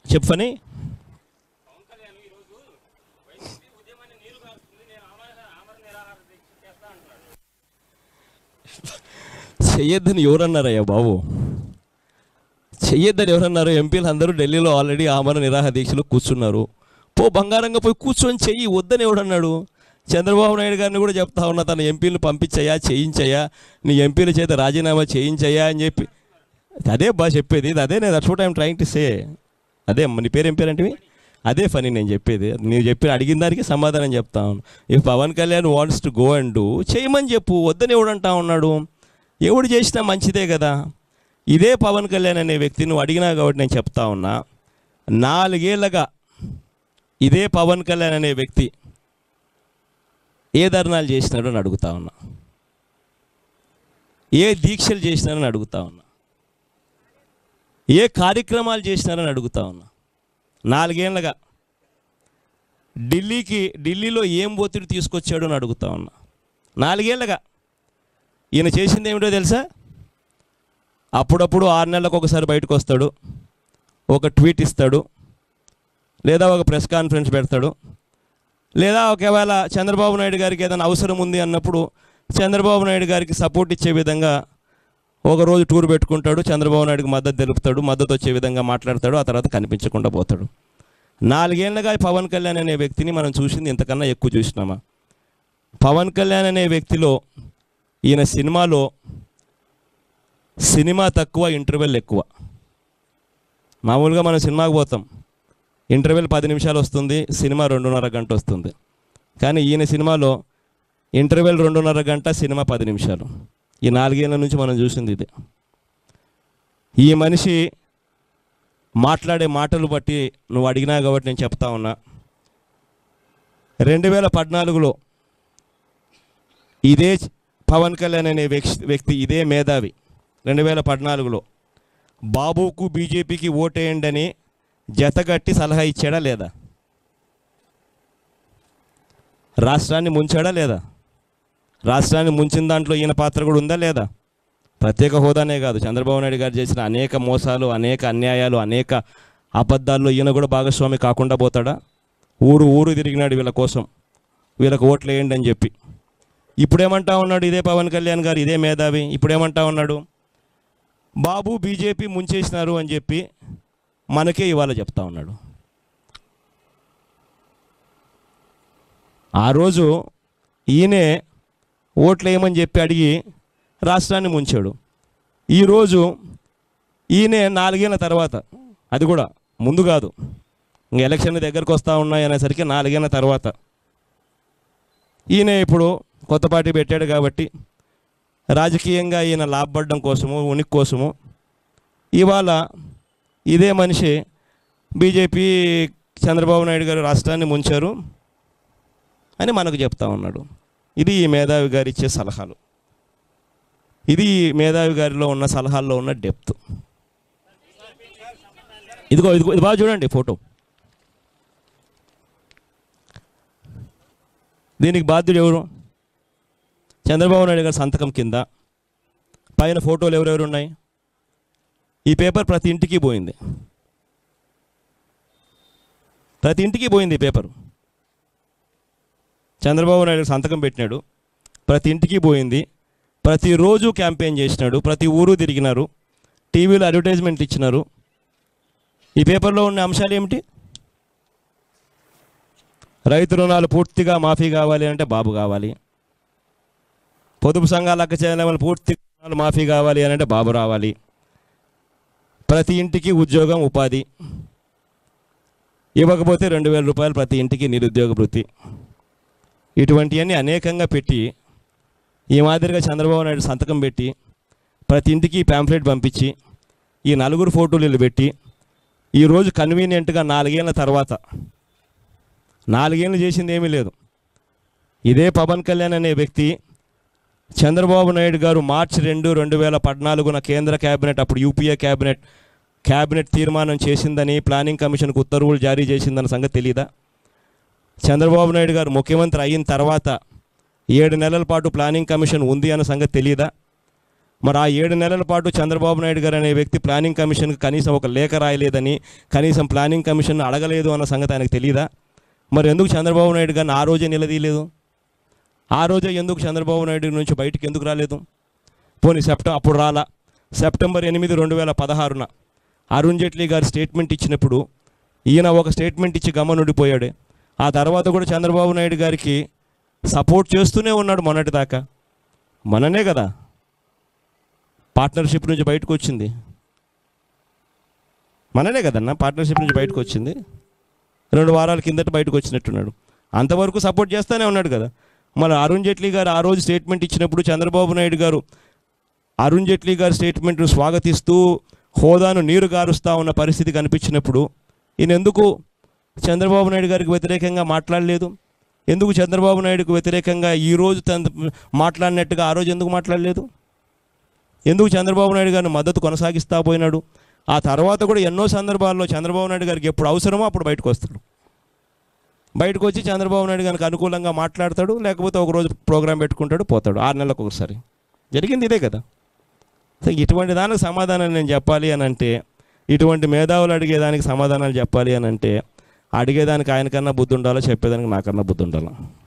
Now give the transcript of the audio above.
చెప్పని పవన్ కళ్యాణ్ ఈరోజు వైసీపీ ఉద్యమాన్ని నీరు కాస్తుంది నేను ఆమరణ ఆమరణ నిరాహార దీక్ష చేస్తా అంటున్నాడు చెయ్యొద్దని ఎవరన్నారయ్యా బాబు చెయ్యొద్దని ఎవరన్నారు ఎంపీలు అందరూ ఢిల్లీలో ఆల్రెడీ ఆమరణ నిరాహార దీక్షలో కూర్చున్నారు పో బంగారంగా పోయి కూర్చొని చెయ్యి వద్దని ఎవడన్నాడు చంద్రబాబు నాయుడు గారిని కూడా చెప్తా ఉన్నా తన ఎంపీలు పంపించయ్యా చేయించయ్యా నీ ఎంపీల చేత రాజీనామా చేయించయ్యా అని చెప్పి అదే బా చెప్పేది ఇది అదే నేను that's what I'm trying to say అదే అమ్మ, నీ పేరు ఏం పేరు అంటే అదే ఫనీ నేను చెప్పేది నీవు చెప్పి అడిగిన దానికి సమాధానం చెప్తాను if Pawan Kalyan wants to go and do చేయమని చెప్పు వద్దని ఎవడంటా ఉన్నాడు ఎవడు చేసినా మంచిదే కదా ఇదే పవన్ కళ్యాణ్ అనే వ్యక్తి నువ్వు అడిగినా కాబట్టి నేను చెప్తా ఉన్నా నాలుగేళ్లగా ఇదే పవన్ కళ్యాణ్ అనే వ్యక్తి ఏ ధర్నాలు చేసినాడో అని అడుగుతా ఉన్నా ఏ దీక్షలు చేసినారని అడుగుతా ఉన్నా ఏ కార్యక్రమాలు చేసినారని అడుగుతా ఉన్నా నాలుగేళ్లగా ఢిల్లీకి ఢిల్లీలో ఏం ఒత్తిడి తీసుకొచ్చాడో అని అడుగుతా ఉన్నా నాలుగేళ్లగా ఈయన చేసింది ఏమిటో తెలుసా అప్పుడప్పుడు ఆరు నెలలకు ఒకసారి బయటకు వస్తాడు ఒక ట్వీట్ ఇస్తాడు లేదా ఒక ప్రెస్ కాన్ఫరెన్స్ పెడతాడు లేదా ఒకవేళ చంద్రబాబు నాయుడు గారికి ఏదైనా అవసరం ఉంది అన్నప్పుడు చంద్రబాబు నాయుడు గారికి సపోర్ట్ ఇచ్చే విధంగా ఒక రోజు టూర్ పెట్టుకుంటాడు చంద్రబాబు నాయుడుకి మద్దతు తెలుపుతాడు మద్దతు వచ్చే విధంగా మాట్లాడతాడు ఆ తర్వాత కనిపించకుండా పోతాడు నాలుగేళ్లుగా ఈ పవన్ కళ్యాణ్ అనే వ్యక్తిని మనం చూసింది ఇంతకన్నా ఎక్కువ చూసినామా పవన్ కళ్యాణ్ అనే వ్యక్తిలో ఈయన సినిమాలో సినిమా తక్కువ ఇంటర్వెల్ ఎక్కువ మామూలుగా మనం సినిమాకి పోతాం ఇంటర్వెల్ పది నిమిషాలు వస్తుంది సినిమా రెండున్నర గంట వస్తుంది కానీ ఈయన సినిమాలో ఇంటర్వెల్ రెండున్నర గంట సినిమా పది నిమిషాలు ఈ నాలుగేళ్ల నుంచి మనం చూసింది ఇదే ఈ మనిషి మాట్లాడే మాటలు బట్టి నువ్వు అడిగినా కాబట్టి నేను చెప్తా ఉన్నా రెండు వేల పద్నాలుగులో ఇదే పవన్ కళ్యాణ్ అనే వ్యక్తి వ్యక్తి ఇదే మేధావి రెండు వేల పద్నాలుగులో బాబుకు బీజేపీకి ఓటేయండి అని జతగట్టి సలహా ఇచ్చాడా లేదా రాష్ట్రాన్ని ముంచాడా లేదా రాష్ట్రాన్ని ముంచిన దాంట్లో ఈయన పాత్ర కూడా ఉందా లేదా ప్రత్యేక హోదానే కాదు చంద్రబాబు నాయుడు గారు చేసిన అనేక మోసాలు అనేక అన్యాయాలు అనేక అబద్ధాల్లో ఈయన కూడా భాగస్వామి కాకుండా పోతాడా ఊరు ఊరు తిరిగినాడు వీళ్ళ కోసం వీళ్ళకి ఓట్లు వేయండి అని చెప్పి ఇప్పుడేమంటా ఉన్నాడు ఇదే పవన్ కళ్యాణ్ గారు ఇదే మేధావి ఇప్పుడేమంటా ఉన్నాడు బాబు బీజేపీ ముంచేసినారు అని చెప్పి మనకే ఇవాళ చెప్తా ఉన్నాడు ఆ రోజు ఈయనే ఓట్లు వేయమని చెప్పి అడిగి రాష్ట్రాన్ని ముంచాడు ఈరోజు ఈయనే నాలుగేళ్ల తర్వాత అది కూడా ముందు కాదు ఇంక ఎలక్షన్లు దగ్గరకు వస్తూ ఉన్నాయి అనేసరికి నాలుగేళ్ల తర్వాత ఈయన ఇప్పుడు కొత్త పార్టీ పెట్టాడు కాబట్టి రాజకీయంగా ఈయన లాభపడడం కోసము ఉనికి కోసము ఇవాళ ఇదే మనిషి బీజేపీ చంద్రబాబు నాయుడు గారు రాష్ట్రాన్ని ముంచారు అని మనకు చెప్తా ఉన్నాడు ఇది ఈ మేధావి గారు ఇచ్చే సలహాలు ఇది ఈ మేధావి గారిలో ఉన్న సలహాల్లో ఉన్న డెప్త్ ఇదిగో ఇదిగో ఇది బాగా చూడండి ఫోటో దీనికి బాధ్యుడు ఎవరు చంద్రబాబు నాయుడు గారి సంతకం కింద పైన ఫోటోలు ఎవరెవరు ఉన్నాయి ఈ పేపర్ ప్రతి ఇంటికి పోయింది ప్రతి ఇంటికి పోయింది ఈ పేపర్ చంద్రబాబు నాయుడు సంతకం పెట్టినాడు ప్రతి ఇంటికి పోయింది ప్రతిరోజు క్యాంపెయిన్ చేసినాడు ప్రతి ఊరు తిరిగినారు టీవీలో అడ్వర్టైజ్మెంట్ ఇచ్చినారు ఈ పేపర్లో ఉన్న అంశాలు ఏమిటి రైతు రుణాలు పూర్తిగా మాఫీ కావాలి అంటే బాబు కావాలి పొదుపు సంఘాల అక్క చెల్లెమ్మలు పూర్తి రుణాలు మాఫీ కావాలి అని అంటే బాబు రావాలి ప్రతి ఇంటికి ఉద్యోగం ఉపాధి ఇవ్వకపోతే రెండు వేల రూపాయలు ప్రతి ఇంటికి నిరుద్యోగ వృత్తి ఇటువంటివన్నీ అనేకంగా పెట్టి ఈ మాదిరిగా చంద్రబాబు నాయుడు సంతకం పెట్టి ప్రతి ఇంటికి ప్యాంఫ్లెట్ పంపించి ఈ నలుగురు ఫోటోలు వీళ్ళు పెట్టి ఈరోజు కన్వీనియంట్గా నాలుగేళ్ల తర్వాత నాలుగేళ్ళు చేసింది ఏమీ లేదు ఇదే పవన్ కళ్యాణ్ అనే వ్యక్తి చంద్రబాబు నాయుడు గారు మార్చి రెండు రెండు వేల పద్నాలుగున కేంద్ర కేబినెట్ అప్పుడు యూపీఏ కేబినెట్ కేబినెట్ తీర్మానం చేసిందని ప్లానింగ్ కమిషన్కు ఉత్తర్వులు జారీ చేసిందన్న సంగతి తెలీదా చంద్రబాబు నాయుడు గారు ముఖ్యమంత్రి అయిన తర్వాత ఏడు నెలల పాటు ప్లానింగ్ కమిషన్ ఉంది అన్న సంగతి తెలియదా మరి ఆ ఏడు నెలల పాటు చంద్రబాబు నాయుడు గారు అనే వ్యక్తి ప్లానింగ్ కమిషన్కి కనీసం ఒక లేఖ రాయలేదని కనీసం ప్లానింగ్ కమిషన్ అడగలేదు అన్న సంగతి ఆయనకు తెలియదా మరి ఎందుకు చంద్రబాబు నాయుడు గారిని ఆ రోజే నిలదీయలేదు ఆ రోజే ఎందుకు చంద్రబాబు నాయుడు నుంచి బయటికి ఎందుకు రాలేదు పోనీ సెప్టెంబర్ అప్పుడు రాలా సెప్టెంబర్ ఎనిమిది రెండు వేల పదహారున అరుణ్ జైట్లీ గారు స్టేట్మెంట్ ఇచ్చినప్పుడు ఈయన ఒక స్టేట్మెంట్ ఇచ్చి గమనుండిపోయాడు ఆ తర్వాత కూడా చంద్రబాబు నాయుడు గారికి సపోర్ట్ చేస్తూనే ఉన్నాడు మొన్నటిదాకా మననే కదా పార్ట్నర్షిప్ నుంచి బయటకు వచ్చింది మననే కదన్న పార్ట్నర్షిప్ నుంచి బయటకు వచ్చింది రెండు వారాల కిందట బయటకు వచ్చినట్టున్నాడు అంతవరకు సపోర్ట్ చేస్తూనే ఉన్నాడు కదా మరి అరుణ్ జైట్లీ గారు ఆ రోజు స్టేట్మెంట్ ఇచ్చినప్పుడు చంద్రబాబు నాయుడు గారు అరుణ్ జైట్లీ గారి స్టేట్మెంట్ను స్వాగతిస్తూ హోదాను నీరు గారుస్తూ ఉన్న పరిస్థితి కనిపించినప్పుడు ఈయన ఎందుకు చంద్రబాబు నాయుడు గారికి వ్యతిరేకంగా మాట్లాడలేదు ఎందుకు చంద్రబాబు నాయుడుకు వ్యతిరేకంగా ఈ రోజు తన మాట్లాడినట్టుగా ఆ రోజు ఎందుకు మాట్లాడలేదు ఎందుకు చంద్రబాబు నాయుడు గారిని మద్దతు కొనసాగిస్తా పోయినాడు ఆ తర్వాత కూడా ఎన్నో సందర్భాల్లో చంద్రబాబు నాయుడు గారికి ఎప్పుడు అవసరమో అప్పుడు బయటకు వస్తాడు బయటకు వచ్చి చంద్రబాబు నాయుడు గారికి అనుకూలంగా మాట్లాడతాడు లేకపోతే ఒకరోజు ప్రోగ్రాం పెట్టుకుంటాడు పోతాడు ఆరు నెలలకు ఒకసారి జరిగింది ఇదే కదా సో ఇటువంటి దానికి సమాధానం నేను చెప్పాలి అని అంటే ఇటువంటి మేధావులు అడిగేదానికి సమాధానాలు చెప్పాలి అని అంటే అడిగేదానికి ఆయనకన్నా బుద్ధి ఉండాలో చెప్పేదానికి నాకన్నా బుద్ధి ఉండాలి